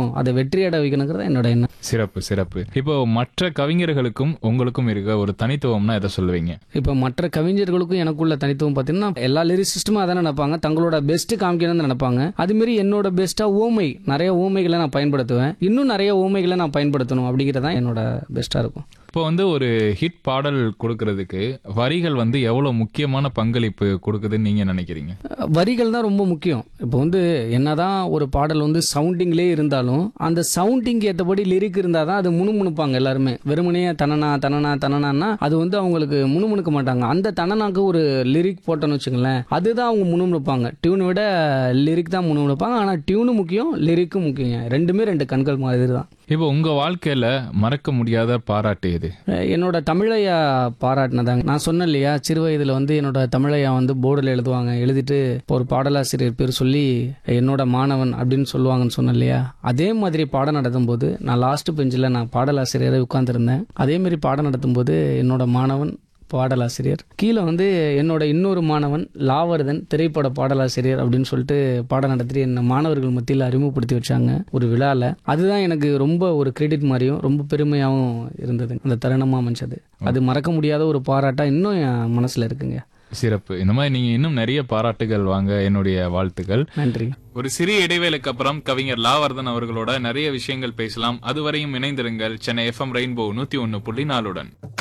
வைக்கணும் அதை வெற்றியடை வைக்கணுங்கிறது என்னோட எண்ணம் சிறப்பு சிறப்பு இப்போ மற்ற கவிஞர்களுக்கும் உங்களுக்கும் இருக்க ஒரு தனித்துவம்னா எதை சொல்லுவீங்க இப்போ மற்ற கவிஞர்களுக்கும் எனக்குள்ள தனித்துவம் பார்த்தீங்கன்னா எல்லா லிரிசிஸ்ட்டுமே அதான் நினைப்பாங்க தங்களோட பெஸ்ட் காமிக்கணும்னு நினைப்பாங்க அதுமாரி என்னோட பெஸ்ட்டா ஓமை நிறைய ஓமைகளை நான் பயன்படுத்துவேன் இன்னும் நிறைய ஓமைகளை நான் பயன்படுத்தணும் அப்படிங்கிறது தான் என்னோட பெஸ்ட்டாக இருக்கும் இப்போ வந்து ஒரு ஹிட் பாடல் கொடுக்கறதுக்கு வரிகள் வந்து எவ்வளவு முக்கியமான பங்களிப்பு கொடுக்குதுன்னு நீங்க நினைக்கிறீங்க வரிகள் தான் ரொம்ப முக்கியம் இப்போ வந்து என்னதான் ஒரு பாடல் வந்து சவுண்டிங்லேயே இருந்தாலும் அந்த சவுண்டிங் ஏற்றபடி லிரிக் இருந்தால் தான் அது முணுமுணுப்பாங்க எல்லாருமே வெறுமனே தனனா தனனா தனனான்னா அது வந்து அவங்களுக்கு முணுமுணுக்க மாட்டாங்க அந்த தனனாக்கு ஒரு லிரிக் போட்டோன்னு வச்சுங்களேன் அதுதான் அவங்க முணுமுணுப்பாங்க டியூனை விட லிரிக் தான் முணுமுணுப்பாங்க ஆனால் டியூனும் முக்கியம் லிரிக்கும் முக்கியம் ரெண்டுமே ரெண்டு கண்கள் மாதிரி தான் இப்போ உங்க வாழ்க்கையில மறக்க முடியாத பாராட்டு எது அஹ் என்னோட தமிழையா பாராட்டினதாங்க நான் சொன்னேன் இல்லையா சிறு வயதில் வந்து என்னோட தமிழையா வந்து போர்டில் எழுதுவாங்க எழுதிட்டு இப்போ ஒரு பாடலாசிரியர் பேர் சொல்லி என்னோட மாணவன் அப்படின்னு சொல்லுவாங்கன்னு சொன்னேன் இல்லையா அதே மாதிரி பாடம் நடத்தும் போது நான் லாஸ்ட் பெஞ்சில் நான் பாடலாசிரியரை உட்காந்துருந்தேன் அதே மாதிரி பாடம் நடத்தும் போது என்னோட மாணவன் பாடலாசிரியர் கீழே வந்து என்னோட இன்னொரு மாணவன் லாவர்தன் திரைப்பட பாடலாசிரியர் அப்படின்னு சொல்லிட்டு பாடம் நடத்தி என்ன மாணவர்கள் மத்தியில் அறிமுகப்படுத்தி வச்சாங்க ஒரு விழாவில் அதுதான் எனக்கு ரொம்ப ஒரு கிரெடிட் மாதிரியும் ரொம்ப பெருமையாகவும் இருந்தது அந்த தருணமாக அமைஞ்சது அது மறக்க முடியாத ஒரு பாராட்டா இன்னும் என் மனசில் இருக்குங்க சிறப்பு இந்த மாதிரி நீங்க இன்னும் நிறைய பாராட்டுகள் வாங்க என்னுடைய வாழ்த்துக்கள் நன்றி ஒரு சிறிய இடைவேளைக்கு அப்புறம் கவிஞர் லாவர்தன் அவர்களோட நிறைய விஷயங்கள் பேசலாம் அதுவரையும் இணைந்திருங்கள் சென்னை எஃப்எம் ரெயின்போ நூத்தி ஒன்னு புள்ளி நாலுடன்